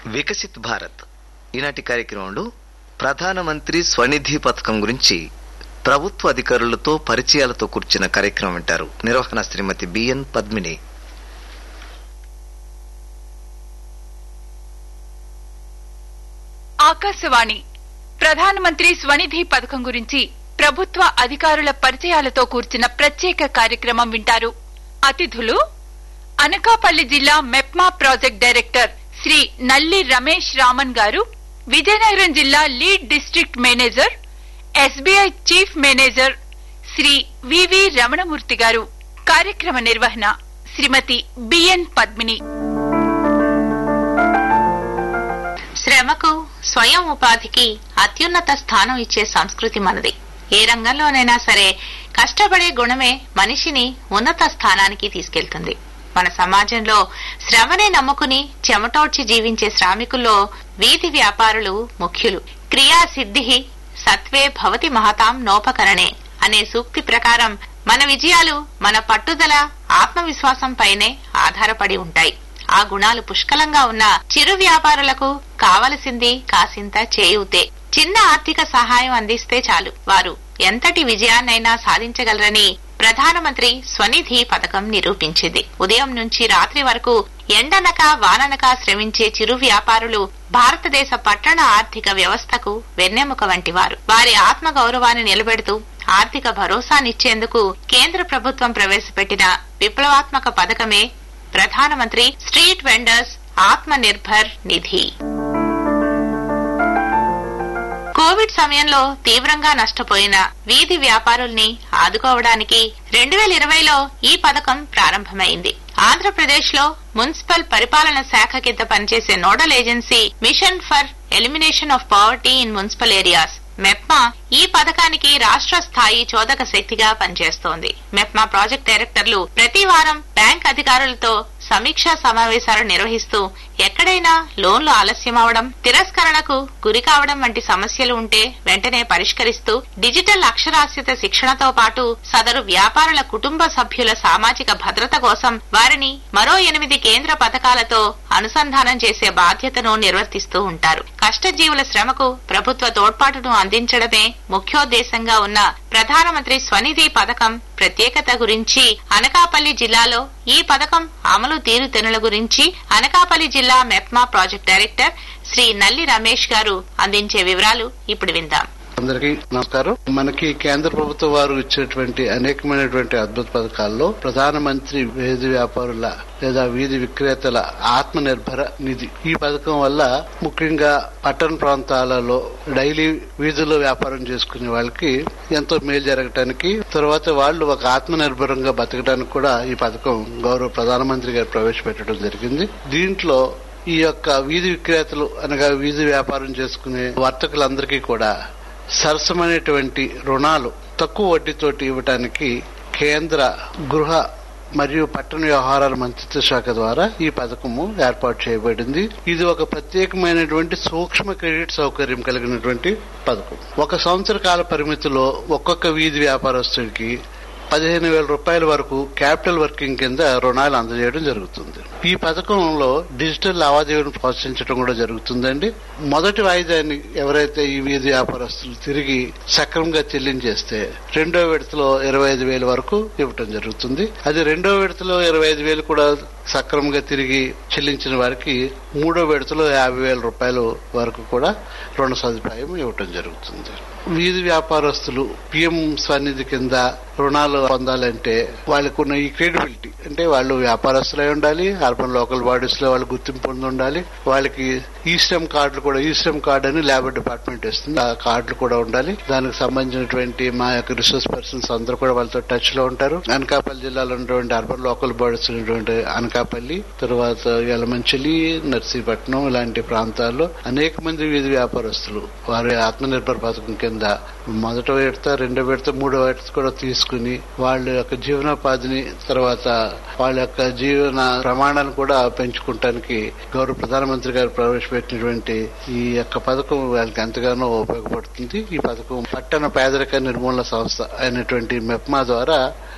వికసిత్ భారత్ ఈనాటి కార్యక్రమంలో ప్రధానమంత్రి స్వనిధి పథకం గురించి ప్రభుత్వ అధికారులతో పరిచయాలతో కూర్చున్న కార్యక్రమం వింటారు నిర్వహణ శ్రీమతి బిఎన్ పద్మిని ఆకాశవాణి ప్రధానమంత్రి స్వనిధి పథకం గురించి ప్రభుత్వ అధికారుల పరిచయాలతో కూర్చిన ప్రత్యేక కార్యక్రమం వింటారు అతిథులు అనకాపల్లి జిల్లా మెప్మా ప్రాజెక్ట్ డైరెక్టర్ శ్రీ నల్లి రమేష్ రామన్ గారు విజయనగరం జిల్లా lead district manager SBI chief manager Shri VV Ramanamurthy garu కార్యక్రమ నిర్వహణ శ్రీమతి బిఎన్ పద్మిని శ్రమకు స్వయం ఉపాధికి అత్యున్నత స్థానం ఇచ్చే సంస్కృతి మనది ఏ రంగంలోనైనా సరే కష్టపడే గుణమే మనిషిని ఉన్నత స్థానానికి తీసుకెళ్తుంది మన సమాజంలో శ్రమనే నమ్ముకుని చెమటోడ్చి జీవించే శ్రామికుల్లో వీధి వ్యాపారులు ముఖ్యులు క్రియాసిద్ధి సత్వే భవతి మహతాం నోపకరణే అనే సూక్తి ప్రకారం మన విజయాలు మన పట్టుదల ఆత్మవిశ్వాసం పైనే ఆధారపడి ఉంటాయి ఆ గుణాలు పుష్కలంగా ఉన్న చిరు వ్యాపారులకు కావలసింది కాసింత చేయూతే చిన్న ఆర్థిక సహాయం అందిస్తే చాలు వారు ఎంతటి విజయాన్నైనా సాధించగలరని ప్రధానమంత్రి స్వనిధి పథకం నిరూపించింది ఉదయం నుంచి రాత్రి వరకు ఎండనక వాననక శ్రమించే చిరు వ్యాపారులు భారతదేశ పట్టణ ఆర్థిక వ్యవస్థకు వెన్నెముక వంటివారు వారి ఆత్మ గౌరవాన్ని నిలబెడుతూ ఆర్థిక భరోసానిచ్చేందుకు కేంద్ర ప్రభుత్వం ప్రవేశపెట్టిన విప్లవాత్మక పథకమే ప్రధానమంత్రి స్ట్రీట్ వెండర్స్ ఆత్మ నిర్భర్ నిధి కోవిడ్ సమయంలో తీవ్రంగా నష్టపోయిన వీధి వ్యాపారుల్ని ఆదుకోవడానికి రెండు వేల ఇరవైలో ఈ పథకం ప్రారంభమైంది ఆంధ్రప్రదేశ్ లో మున్సిపల్ పరిపాలన శాఖ కింద పనిచేసే nodal agency mission for elimination of poverty in municipal areas MEPMA ఈ పథకానికి రాష్ట్ర స్థాయి చోదక శక్తిగా పనిచేస్తోంది మెప్మా ప్రాజెక్ట్ డైరెక్టర్లు ప్రతి వారం బ్యాంక్ అధికారులతో సమీక్షా సమావేశాలు నిర్వహిస్తూ ఎక్కడైనా లోన్లు ఆలస్యం అవడం తిరస్కరణకు గురి కావడం వంటి సమస్యలు ఉంటే వెంటనే పరిష్కరిస్తూ డిజిటల్ అక్షరాస్యత శిక్షణతో పాటు సదరు వ్యాపారుల కుటుంబ సభ్యుల సామాజిక భద్రత కోసం వారిని మరో ఎనిమిది కేంద్ర పథకాలతో అనుసంధానం చేసే బాధ్యతను నిర్వర్తిస్తూ ఉంటారు కష్టజీవుల శ్రమకు ప్రభుత్వ తోడ్పాటును అందించడమే ముఖ్యోద్దేశంగా ఉన్న ప్రధానమంత్రి స్వనిధి పథకం ప్రత్యేకత గురించి అనకాపల్లి జిల్లాలో ఈ పథకం అమలు తీరుతెనుల గురించి అనకాపల్లి జిల్లా మెప్మా ప్రాజెక్ట్ డైరెక్టర్ శ్రీ నల్లి రమేష్ గారు అందించే వివరాలు ఇప్పుడు విందాం అందరికీ నమస్కారం మనకి కేంద్ర ప్రభుత్వం వారు ఇచ్చినటువంటి అనేకమైనటువంటి అద్భుత పథకాల్లో ప్రధానమంత్రి వీధి వ్యాపారుల లేదా వీధి విక్రేతల ఆత్మ నిర్భర నిధి ఈ పథకం వల్ల ముఖ్యంగా పట్టణ ప్రాంతాలలో డైలీ వీధుల్లో వ్యాపారం చేసుకునే వాళ్ళకి ఎంతో మేలు జరగటానికి తర్వాత వాళ్ళు ఒక ఆత్మ నిర్భరంగా బతకడానికి కూడా ఈ పథకం గౌరవ ప్రధానమంత్రి గారు ప్రవేశపెట్టడం జరిగింది దీంట్లో ఈ యొక్క వీధి విక్రేతలు అనగా వీధి వ్యాపారం చేసుకునే వర్తకులందరికీ కూడా సరసమైనటువంటి రుణాలు తక్కువ వడ్డీతోటి ఇవ్వటానికి కేంద్ర గృహ మరియు పట్టణ వ్యవహారాల మంత్రిత్వ శాఖ ద్వారా ఈ పథకము ఏర్పాటు చేయబడింది ఇది ఒక ప్రత్యేకమైనటువంటి సూక్ష్మ క్రెడిట్ సౌకర్యం కలిగినటువంటి పథకం ఒక సంవత్సర కాల పరిమితిలో ఒక్కొక్క వీధి వ్యాపారస్తుడికి పదిహేను వేల రూపాయల వరకు క్యాపిటల్ వర్కింగ్ కింద రుణాలు అందజేయడం జరుగుతుంది ఈ పథకంలో డిజిటల్ లావాదేవీలను ప్రోత్సహించడం కూడా జరుగుతుందండి మొదటి వాయిదాన్ని ఎవరైతే ఈ వీధి వ్యాపారస్తులు తిరిగి సక్రమంగా చెల్లించేస్తే రెండో విడతలో ఇరవై ఐదు వేల వరకు ఇవ్వటం జరుగుతుంది అది రెండో విడతలో ఇరవై ఐదు వేలు కూడా సక్రమంగా తిరిగి చెల్లించిన వారికి మూడో విడతలో యాభై వేల రూపాయల వరకు కూడా రుణ సదుపాయం ఇవ్వటం జరుగుతుంది వీధి వ్యాపారస్తులు పిఎం స్వనిధి కింద రుణాలు పొందాలంటే వాళ్ళకున్న ఈ క్రెడిబిలిటీ అంటే వాళ్ళు వ్యాపారస్తులై ఉండాలి అర్బన్ లోకల్ బాడీస్ లో వాళ్ళు గుర్తింపు పొంది ఉండాలి వాళ్ళకి ఈ శ్రమ్ కార్డులు కూడా ఈ శ్రమ్ కార్డు అని లేబర్ డిపార్ట్మెంట్ ఇస్తుంది ఆ కార్డులు కూడా ఉండాలి దానికి సంబంధించినటువంటి మా యొక్క రిసోర్స్ పర్సన్స్ అందరూ కూడా వాళ్ళతో టచ్ లో ఉంటారు అనకాపల్లి జిల్లాలో ఉన్నటువంటి అర్బన్ లోకల్ బాడీస్ ఉన్నటువంటి అనకాపల్లి తర్వాత యలమంచిలి నర్సీపట్నం ఇలాంటి ప్రాంతాల్లో అనేక మంది వీధి వ్యాపారస్తులు వారి ఆత్మనిర్భర్ పథకం కింద మొదట విడత రెండో విడత మూడో విడత కూడా తీసుకుని వాళ్ళ యొక్క జీవనోపాధిని తర్వాత వాళ్ళ యొక్క జీవన ప్రమాణాలను కూడా పెంచుకుంటానికి గౌరవ ప్రధానమంత్రి గారు ప్రవేశపెట్టినటువంటి ఈ యొక్క పథకం వాళ్ళకి ఎంతగానో ఉపయోగపడుతుంది ఈ పథకం పట్టణ పేదరిక నిర్మూలన సంస్థ అయినటువంటి మెప్మా ద్వారా